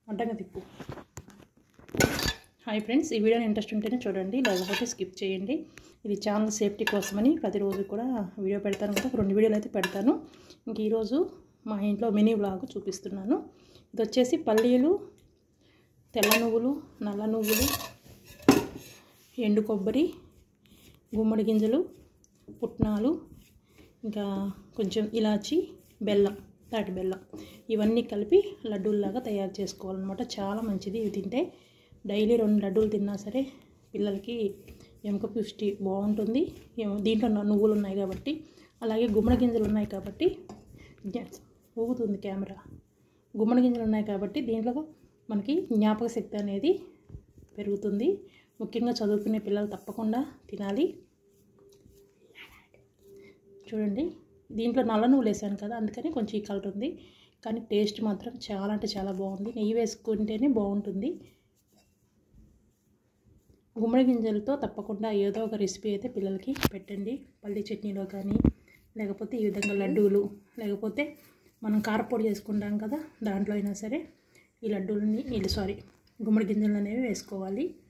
అడ్డంగా తిప్పు hi friends ఈ వీడియోని ఇంట్రెస్ట్ ఉంటేనే చూడండి లేకపోతే స్కిప్ చేయండి ఇది ఛానల్ సేఫ్టీ కోసమని ప్రతిరోజు కూడా వీడియో పెడతాను కదా రెండు వీడియోలు అయితే పెడతాను ఇంక ఈరోజు మా ఇంట్లో మినీ బ్లాగ్ చూపిస్తున్నాను ఇది వచ్చేసి పల్లీలు తెల్ల నువ్వులు నల్ల నువ్వులు ఎండు కొబ్బరి గుమ్మడి గింజలు పుట్నాలు ఇంకా కొంచెం ఇలాచి బెల్లం తాటి బెల్లం ఇవన్నీ కలిపి లడ్డూల్లాగా తయారు చేసుకోవాలన్నమాట చాలా మంచిది ఇవి తింటే డైలీ రెండు లడ్డూలు తిన్నా సరే పిల్లలకి ఎముక పుష్టి బాగుంటుంది ఏం- దీంట్లో నా నువ్వులు ఉన్నాయి కాబట్టి అలాగే గుమ్మడి గింజలు ఉన్నాయి కాబట్టి జ్ఞ- ఊగుతుంది కెమెరా గుమ్మడి గింజలు ఉన్నాయి కాబట్టి దీంట్లో మనకి జ్ఞాపక శక్తి అనేది పెరుగుతుంది ముఖ్యంగా చదువుకునే పిల్లలు తప్పకుండా తినాలి చూడండి దీంట్లో నల్ల నువ్వులు వేసాను కదా అందుకని కొంచెం ఈ కలర్ ఉంది కానీ టేస్ట్ మాత్రం చాలా అంటే చాలా బాగుంది నెయ్యి వేసుకుంటేనే బాగుంటుంది గుమ్మడి గింజలతో తప్పకుండా ఏదో ఒక రెసిపీ అయితే పిల్లలకి పెట్టండి పల్లి చట్నీలో కానీ లేకపోతే ఈ విధంగా లడ్డూలు లేకపోతే మనం కారపొడి చేసుకుంటాం కదా దాంట్లో అయినా సరే ఈ లడ్డూలని ఇది సారీ గుమ్మడి గింజలు అనేవి వేసుకోవాలి